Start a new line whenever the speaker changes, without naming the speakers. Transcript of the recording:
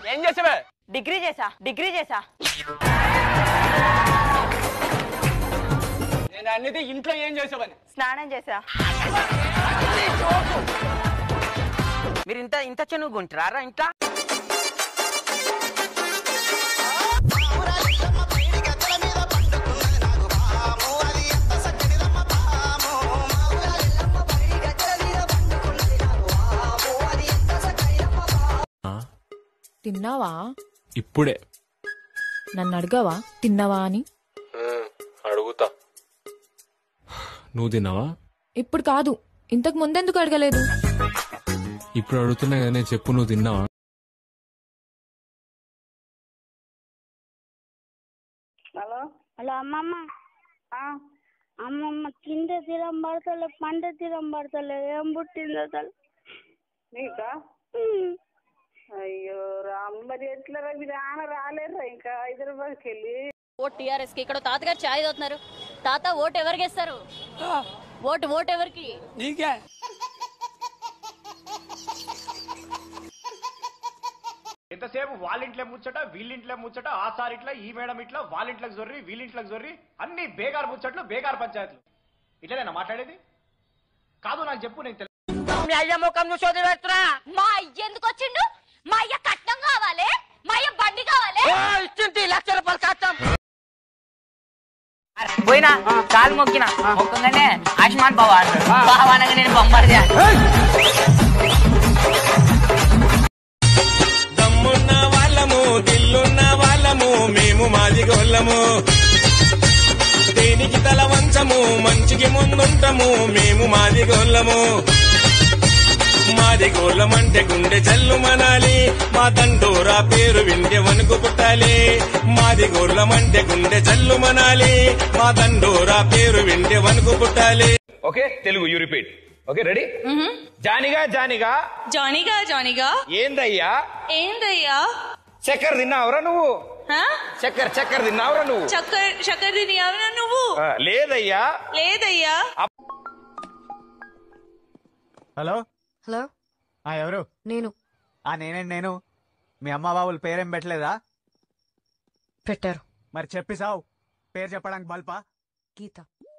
ఏం చేసావే
డిగ్రీ చేసా డిగ్రీ చేసా
నేను అన్నిది ఇంట్లో ఏం చేసావని
స్నానం చేసా
మీరు ఇంత ఇంత చెనుగుంటారా ఇంట్లో
తిన్నావా
ఇప్పుడే
నన్ను అడగవా తిన్నావా అని
అడుగుతా నువ్వు తిన్నావా
ఇప్పుడు కాదు ఇంతకు ముందెందుకు అడగలేదు
ఇప్పుడు అడుగుతున్నా కదా నేను చెప్పు నువ్వు తిన్నావా
హలో హలో అమ్మమ్మ అమ్మమ్మ కింద తీరం పడతలే పంట తీరం పడతలే ఏం పుట్టింది అసలు నీకా అయ్యో రామ్ మరి ఎట్లా రా మీరు ఆన రాలేరా ఇంకా హైదరాబాద్కి వెళ్ళి
ఓట్ టీఆర్ఎస్ కి ఇక్కడ తాతగారు ఛాయ్ తాగుతున్నారు తాత ఓటు ఎవరికి ఇస్తారు ఓటు ఓటు ఎవరికి
నీకే
ఎంతసేపు వాళ్ళింట్లో ముచ్చట వీళ్ళింట్లో ముచ్చట ఆ సార్ ఇట్లా ఈ మేడం ఇట్లా వాళ్ళింట్లోకి జొర్రి వీళ్ళింట్లోకి జొర్రి అన్ని బేగారు ముచ్చట్లు బేగారు పంచాయతీలు ఇట్లనేనా మాట్లాడేది కాదు నాకు చెప్పు నేను తెలు-
మీ అయ్య ముఖం చూసి వదిలిపెడుతున్నా
మా అయ్య ఎందుకు వచ్చిండు మా అయ్య కట్నం కావాలి మా అయ్య బండి కావాలి
ఓ, ఇచ్చింది లక్ష రూపాయలు కష్టం పోయినా కాలు మొక్కిన మొక్కగానే ఆయుష్మాన్ బాబా అన్నాడు బాబా అనగా నేను బొమ్మడిదే
దమ్మున్న వాళ్ళము దిల్లున్న వాళ్ళము మేము మాది గోళ్ళము దేనికి తల వంచము మంచికి ముందుంటము మేము మాది గోళ్ళము మాది గోళ్ళమంటే గుండె జల్లు మనాలి మా దండోరా పేరు వింటే వణుకు పుట్టాలి మాది గోళ్ళమంటే గుండె జల్లు మనాలి మా దండోరా పేరు వింటే వణుకు పుట్టాలి
okay Telugu you repeat okay ready జానిగా జానిగా
జానీగా జానీగా
ఏందయ్యా
ఏందయ్యా
చక్కెర తిన్నావురా నువ్వు
హా?
చక్కెర చక్కెర తిన్నావురా నువ్వు
చక్కర్ చక్కర్ తినియావనా నువ్వు
ఆ, లేదయ్యా
లేదయ్యా
హలో
హలో
ఆ ఎవరు
నేను
ఆ నేనే నేను మీ అమ్మ బాబుల పేరేం పెట్టలేదా
పెట్టారు
మరి చెప్పి సావు పేరు చెప్పడానికి బల్పా
గీత